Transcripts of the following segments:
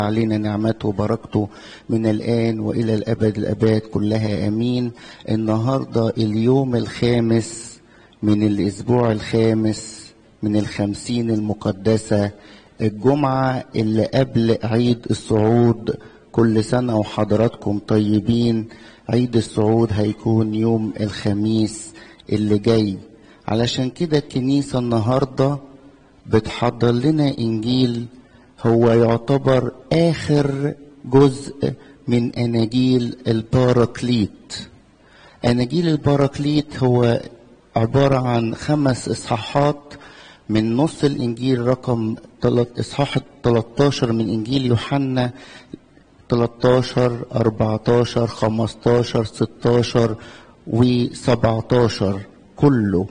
علينا نعمته وبركته من الآن وإلى الأبد الأباد كلها أمين النهاردة اليوم الخامس من الأسبوع الخامس من الخمسين المقدسة الجمعة اللي قبل عيد الصعود كل سنة وحضراتكم طيبين عيد الصعود هيكون يوم الخميس اللي جاي علشان كده الكنيسة النهاردة بتحضر لنا إنجيل هو يعتبر آخر جزء من أناجيل الباراكليت أناجيل الباراكليت هو عبارة عن خمس إصحاحات من نص الإنجيل رقم إصحاح 13 من إنجيل يوحنا 13 14 15 16 و17 كله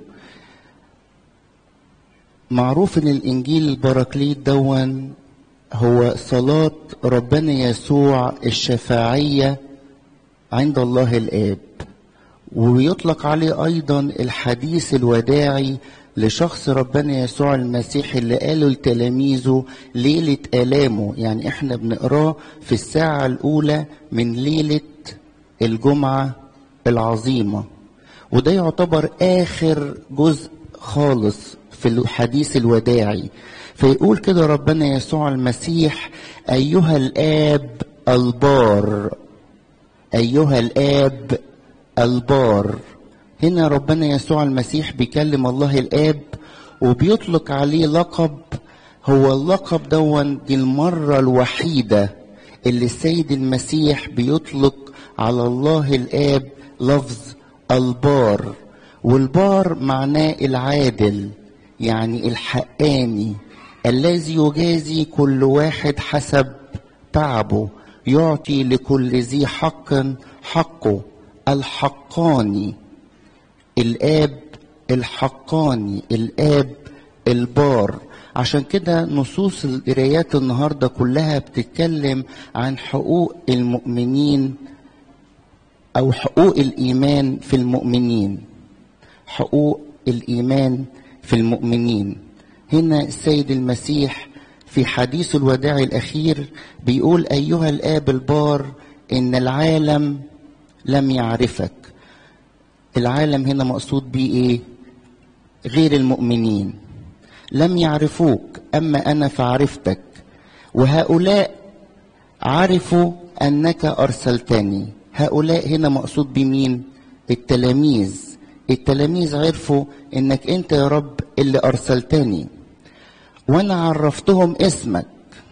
معروف ان الانجيل البراكليت دون هو صلاة ربنا يسوع الشفاعية عند الله الآب ويطلق عليه أيضا الحديث الوداعي لشخص ربنا يسوع المسيح اللي قاله لتلاميذه ليلة آلامه يعني احنا بنقراه في الساعة الأولى من ليلة الجمعة العظيمة وده يعتبر آخر جزء خالص في الحديث الوداعي فيقول كده ربنا يسوع المسيح أيها الآب البار أيها الآب البار هنا ربنا يسوع المسيح بيكلم الله الآب وبيطلق عليه لقب هو اللقب دون دي المرة الوحيدة اللي السيد المسيح بيطلق على الله الآب لفظ البار والبار معناه العادل يعني الحقاني الذي يجازي كل واحد حسب تعبه يعطي لكل ذي حق حقه الحقاني الاب الحقاني الاب البار عشان كده نصوص القرايات النهارده كلها بتتكلم عن حقوق المؤمنين او حقوق الايمان في المؤمنين حقوق الايمان في المؤمنين هنا السيد المسيح في حديث الوداع الاخير بيقول ايها الاب البار ان العالم لم يعرفك العالم هنا مقصود بيه ايه غير المؤمنين لم يعرفوك اما انا فعرفتك وهؤلاء عرفوا انك ارسلتني هؤلاء هنا مقصود بمين التلاميذ التلاميذ عرفوا انك انت يا رب اللي ارسلتني وانا عرفتهم اسمك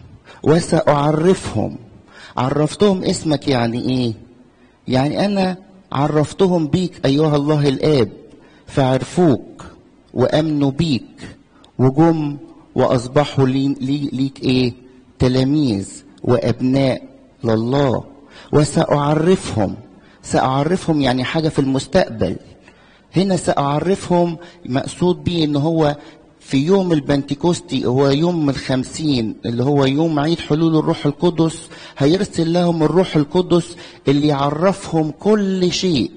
وساعرفهم عرفتهم اسمك يعني ايه يعني انا عرفتهم بيك ايها الله الاب فعرفوك وامنوا بيك وجم واصبحوا لي لي ليك ايه تلاميذ وابناء لله وساعرفهم ساعرفهم يعني حاجه في المستقبل هنا ساعرفهم مقصود بيه ان هو في يوم البنتكوستي هو يوم الخمسين اللي هو يوم عيد حلول الروح القدس هيرسل لهم الروح القدس اللي يعرفهم كل شيء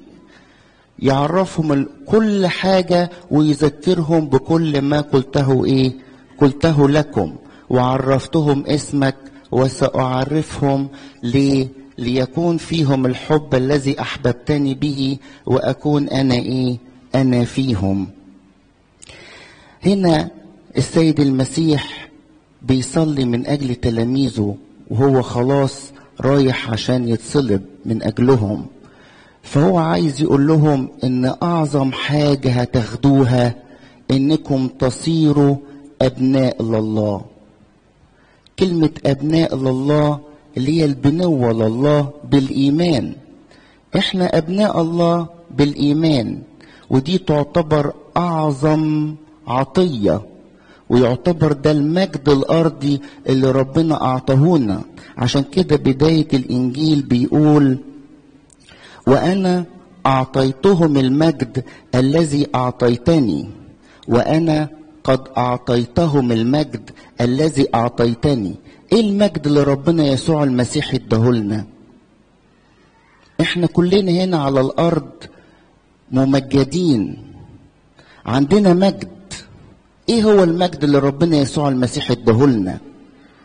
يعرفهم كل حاجة ويذكرهم بكل ما قلته ايه قلته لكم وعرفتهم اسمك وسأعرفهم ليه ليكون فيهم الحب الذي أحببتني به وأكون أنا إيه أنا فيهم هنا السيد المسيح بيصلي من أجل تلاميذه وهو خلاص رايح عشان يتصلب من أجلهم فهو عايز يقول لهم إن أعظم حاجة هتاخدوها إنكم تصيروا أبناء لله كلمة أبناء لله اللي هي البنوة لله بالإيمان إحنا أبناء الله بالإيمان ودي تعتبر أعظم عطية ويعتبر ده المجد الأرضي اللي ربنا أعطاهونا عشان كده بداية الإنجيل بيقول وأنا أعطيتهم المجد الذي أعطيتني وأنا قد أعطيتهم المجد الذي أعطيتني إيه المجد اللي ربنا يسوع المسيح اداهولنا احنا كلنا هنا على الأرض ممجدين عندنا مجد ايه هو المجد اللي ربنا يسوع المسيح اداهولنا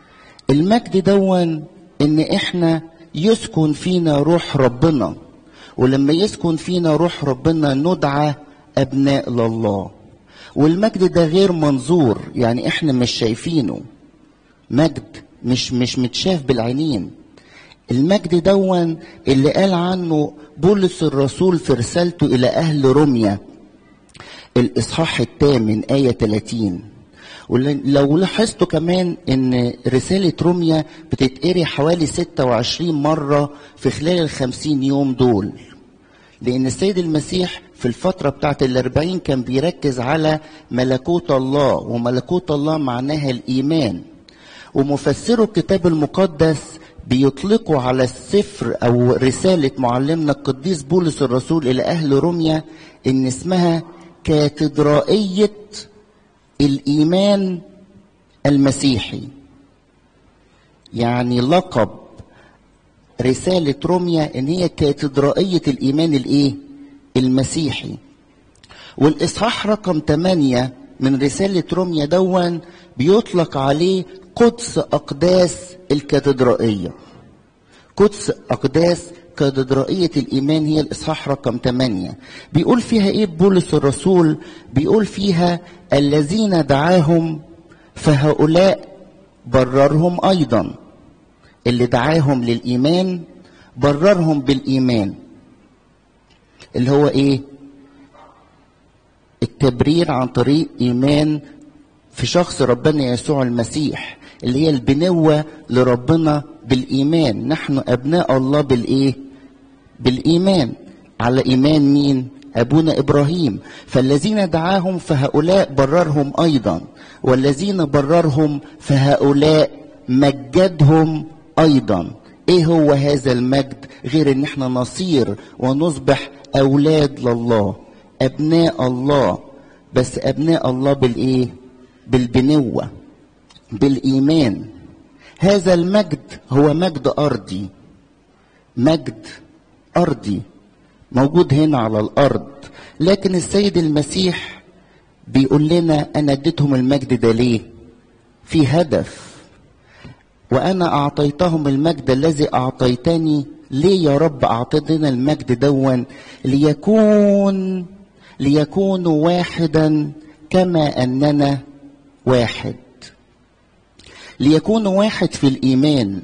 المجد دون ان احنا يسكن فينا روح ربنا ولما يسكن فينا روح ربنا ندعى ابناء لله والمجد ده غير منظور يعني احنا مش شايفينه مجد مش مش متشاف بالعينين المجد دون اللي قال عنه بولس الرسول في رسالته الى اهل روميا الاصحاح الثامن ايه 30 ولو لاحظتوا كمان ان رسالة روميا بتتقري حوالي 26 مرة في خلال الخمسين يوم دول لان السيد المسيح في الفترة بتاعت الاربعين كان بيركز على ملكوت الله وملكوت الله معناها الايمان ومفسروا الكتاب المقدس بيطلقوا على السفر او رسالة معلمنا القديس بولس الرسول الى اهل روميا ان اسمها كاتدرائية الايمان المسيحي يعني لقب رسالة روميا ان هي كاتدرائية الايمان الايه المسيحي والاصحاح رقم 8 من رسالة روميا دون بيطلق عليه قدس اقداس الكاتدرائية قدس اقداس كاتدرائية الإيمان هي الإصحاح رقم 8 بيقول فيها إيه بولس الرسول بيقول فيها الذين دعاهم فهؤلاء بررهم أيضا اللي دعاهم للإيمان بررهم بالإيمان اللي هو إيه التبرير عن طريق إيمان في شخص ربنا يسوع المسيح اللي هي البنوة لربنا بالإيمان نحن أبناء الله بالإيه بالإيمان على إيمان مين أبونا إبراهيم فالذين دعاهم فهؤلاء بررهم أيضا والذين بررهم فهؤلاء مجدهم أيضا إيه هو هذا المجد غير إن إحنا نصير ونصبح أولاد لله أبناء الله بس أبناء الله بالإيه بالبنوة بالإيمان هذا المجد هو مجد أرضي مجد أرضي موجود هنا على الأرض لكن السيد المسيح بيقول لنا أنا اديتهم المجد ده ليه في هدف وأنا أعطيتهم المجد الذي أعطيتني ليه يا رب أعطيتنا المجد دون ليكون ليكونوا واحدا كما أننا واحد ليكونوا واحد في الإيمان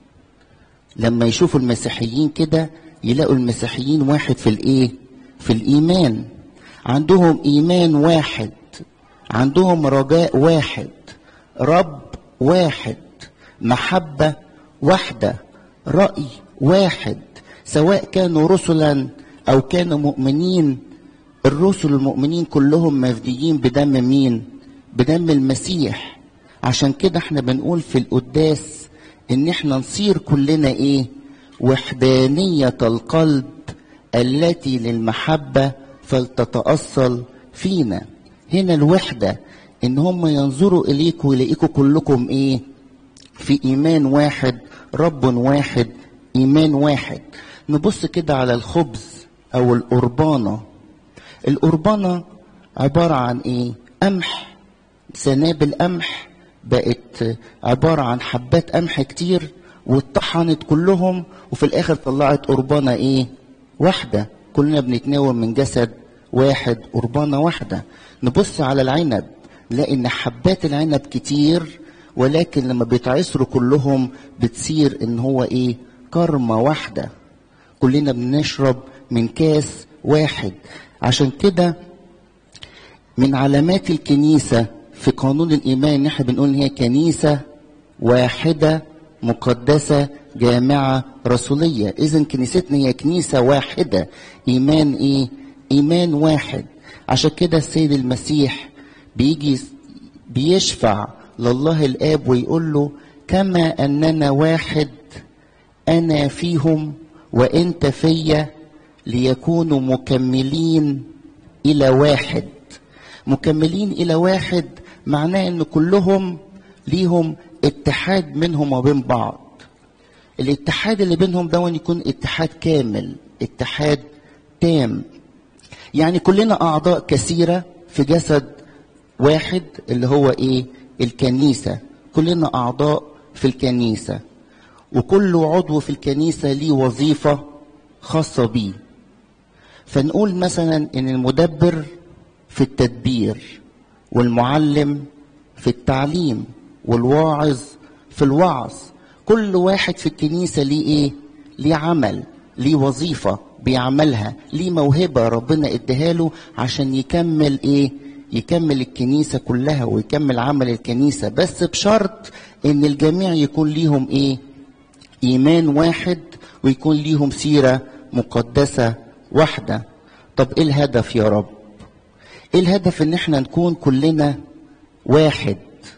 لما يشوفوا المسيحيين كده يلاقوا المسيحيين واحد في الايه في الايمان عندهم ايمان واحد عندهم رجاء واحد رب واحد محبه واحده راي واحد سواء كانوا رسلا او كانوا مؤمنين الرسل المؤمنين كلهم مفديين بدم مين بدم المسيح عشان كده احنا بنقول في القداس ان احنا نصير كلنا ايه وحدانية القلب التي للمحبة فلتتأصل فينا هنا الوحدة ان هم ينظروا اليكم ويلاقيكم كلكم ايه في ايمان واحد رب واحد ايمان واحد نبص كده على الخبز او القربانة القربانة عبارة عن ايه قمح سنابل قمح بقت عبارة عن حبات قمح كتير واتطحنت كلهم وفي الاخر طلعت قربانة ايه واحدة كلنا بنتناول من جسد واحد قربانة واحدة نبص على العنب نلاقي ان حبات العنب كتير ولكن لما بيتعصروا كلهم بتصير ان هو ايه كرمة واحدة كلنا بنشرب من كاس واحد عشان كده من علامات الكنيسة في قانون الإيمان إن إحنا بنقول إن هي كنيسة واحدة مقدسة جامعة رسولية إذا كنيستنا هي كنيسة واحدة إيمان إيه إيمان واحد عشان كده السيد المسيح بيجي بيشفع لله الآب ويقول له كما أننا واحد أنا فيهم وأنت فيا ليكونوا مكملين إلى واحد مكملين إلى واحد معناه ان كلهم ليهم اتحاد منهم وبين بعض الاتحاد اللي بينهم ده يكون اتحاد كامل اتحاد تام يعني كلنا اعضاء كثيره في جسد واحد اللي هو ايه الكنيسه كلنا اعضاء في الكنيسة وكل عضو في الكنيسة ليه وظيفة خاصة بيه فنقول مثلا ان المدبر في التدبير والمعلم في التعليم والواعظ في الوعظ كل واحد في الكنيسة ليه ايه ليه عمل ليه وظيفة بيعملها ليه موهبة ربنا اداها له عشان يكمل ايه يكمل الكنيسة كلها ويكمل عمل الكنيسة بس بشرط ان الجميع يكون ليهم ايه ايمان واحد ويكون ليهم سيرة مقدسة واحدة طب ايه الهدف يا رب ايه الهدف ان احنا نكون كلنا واحد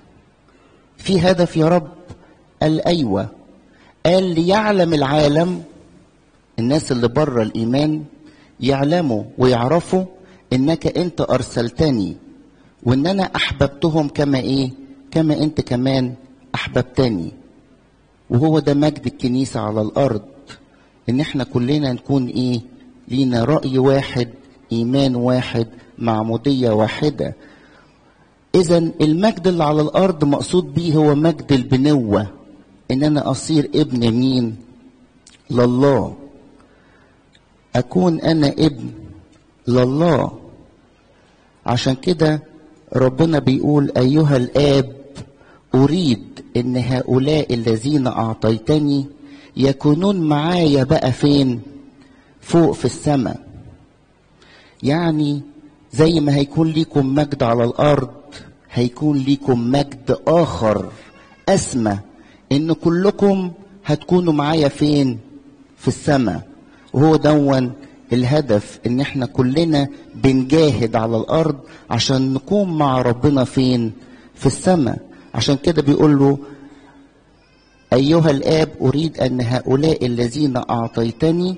في هدف يا رب قال ايوه قال ليعلم العالم الناس اللي بره الايمان يعلموا ويعرفوا انك انت ارسلتني وان انا احببتهم كما ايه كما انت كمان احببتني وهو ده مجد الكنيسه على الارض ان احنا كلنا نكون ايه لينا راي واحد ايمان واحد معموديه واحده اذا المجد اللي على الارض مقصود بيه هو مجد البنوه ان انا اصير ابن مين لله اكون انا ابن لله عشان كده ربنا بيقول ايها الاب اريد ان هؤلاء الذين اعطيتني يكونون معايا بقى فين فوق في السماء يعني زي ما هيكون ليكم مجد على الارض هيكون ليكم مجد اخر اسمى ان كلكم هتكونوا معايا فين في السماء وهو دون الهدف ان احنا كلنا بنجاهد على الارض عشان نكون مع ربنا فين في السماء عشان كده بيقول له ايها الاب اريد ان هؤلاء الذين اعطيتني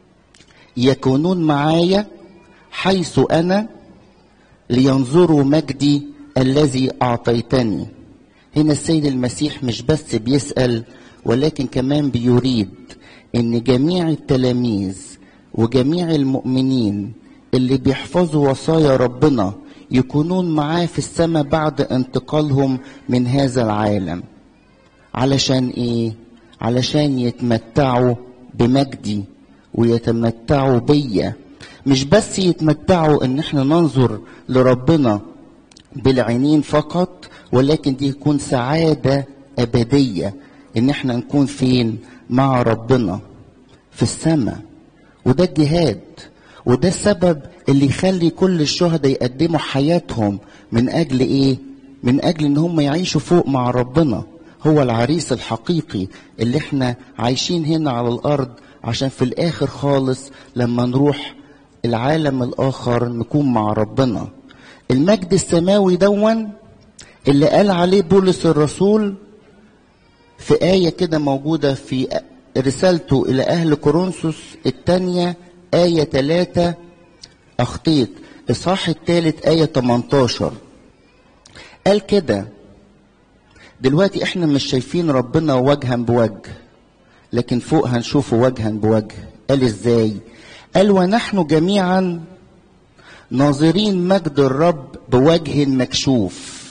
يكونون معايا حيث انا لينظروا مجدي الذي اعطيتني هنا السيد المسيح مش بس بيسال ولكن كمان بيريد ان جميع التلاميذ وجميع المؤمنين اللي بيحفظوا وصايا ربنا يكونون معاه في السماء بعد انتقالهم من هذا العالم علشان ايه علشان يتمتعوا بمجدي ويتمتعوا بيا مش بس يتمتعوا ان احنا ننظر لربنا بالعينين فقط ولكن دي تكون سعادة أبدية إن احنا نكون فين مع ربنا في السماء وده الجهاد وده السبب اللي يخلي كل الشهداء يقدموا حياتهم من أجل إيه؟ من أجل إن هم يعيشوا فوق مع ربنا هو العريس الحقيقي اللي احنا عايشين هنا على الأرض عشان في الآخر خالص لما نروح العالم الآخر نكون مع ربنا المجد السماوي دون اللي قال عليه بولس الرسول في آية كده موجودة في رسالته إلى أهل كورنثوس الثانية آية 3 أخطيت إصحاح الثالث آية 18 قال كده دلوقتي احنا مش شايفين ربنا وجها بوجه لكن فوق هنشوفه وجها بوجه قال ازاي قال ونحن جميعا ناظرين مجد الرب بوجه مكشوف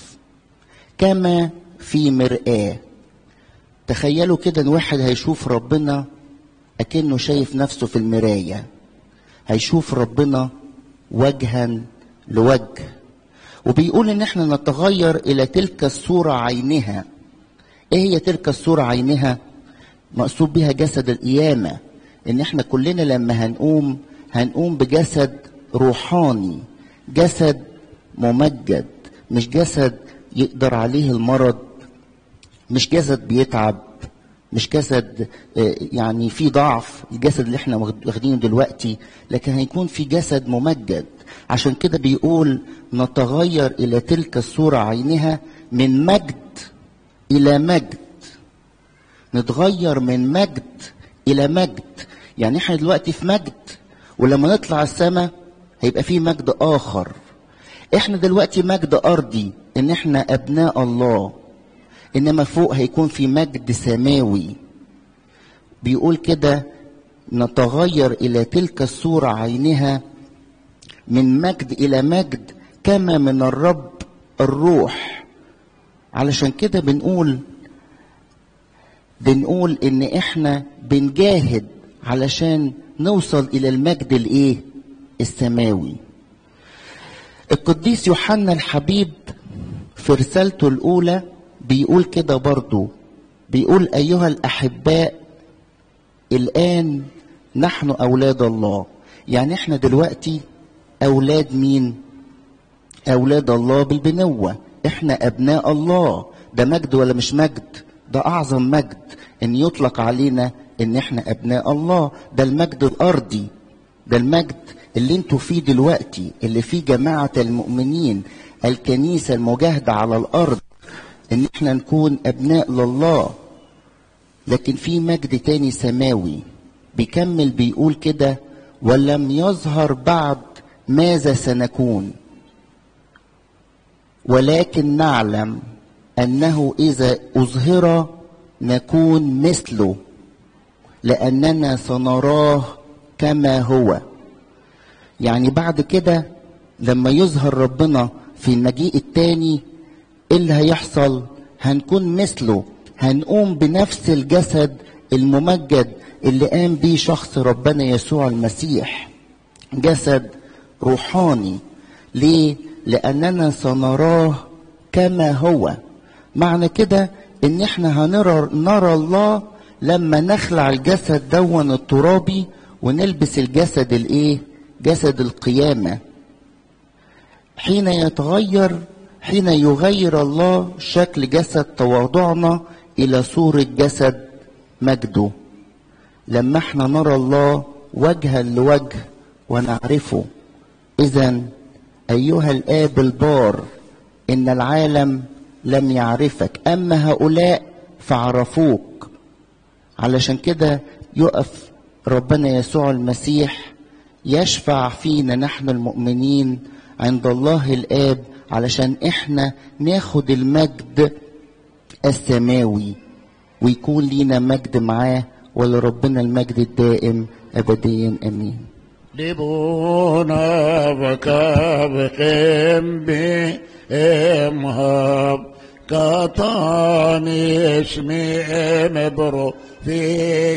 كما في مرآة تخيلوا كده ان واحد هيشوف ربنا اكنه شايف نفسه في المراية هيشوف ربنا وجها لوجه وبيقول ان احنا نتغير الى تلك الصورة عينها ايه هي تلك الصورة عينها مقصود بها جسد القيامة ان احنا كلنا لما هنقوم هنقوم بجسد روحاني جسد ممجد مش جسد يقدر عليه المرض مش جسد بيتعب مش جسد يعني في ضعف الجسد اللي احنا واخدينه دلوقتي لكن هيكون في جسد ممجد عشان كده بيقول نتغير الى تلك الصورة عينها من مجد الى مجد نتغير من مجد الى مجد يعني احنا دلوقتي في مجد ولما نطلع السماء هيبقى في مجد اخر احنا دلوقتي مجد ارضي ان احنا ابناء الله انما فوق هيكون في مجد سماوي بيقول كده نتغير الى تلك الصورة عينها من مجد الى مجد كما من الرب الروح علشان كده بنقول بنقول ان احنا بنجاهد علشان نوصل الى المجد الايه السماوي القديس يوحنا الحبيب في رسالته الاولى بيقول كده برضو بيقول ايها الاحباء الان نحن اولاد الله يعني احنا دلوقتي اولاد مين اولاد الله بالبنوه احنا ابناء الله ده مجد ولا مش مجد ده اعظم مجد ان يطلق علينا ان احنا ابناء الله ده المجد الارضي ده المجد اللي انتوا فيه دلوقتي اللي فيه جماعه المؤمنين الكنيسه المجاهده على الارض ان احنا نكون ابناء لله لكن في مجد تاني سماوي بيكمل بيقول كده ولم يظهر بعد ماذا سنكون ولكن نعلم انه اذا اظهر نكون مثله لاننا سنراه كما هو يعني بعد كده لما يظهر ربنا في المجيء التاني ايه اللي هيحصل هنكون مثله هنقوم بنفس الجسد الممجد اللي قام بيه شخص ربنا يسوع المسيح جسد روحاني ليه لاننا سنراه كما هو معنى كده ان احنا هنرى نرى الله لما نخلع الجسد دون الترابي ونلبس الجسد الايه جسد القيامه حين يتغير حين يغير الله شكل جسد تواضعنا الى صوره جسد مجده لما احنا نرى الله وجها لوجه ونعرفه اذا ايها الاب البار ان العالم لم يعرفك اما هؤلاء فعرفوك علشان كده يقف ربنا يسوع المسيح يشفع فينا نحن المؤمنين عند الله الاب علشان احنا ناخد المجد السماوي ويكون لينا مجد معاه ولربنا المجد الدائم ابديا امين لبونا بكابقم بإمهاب كاتاني اسمي مبرو في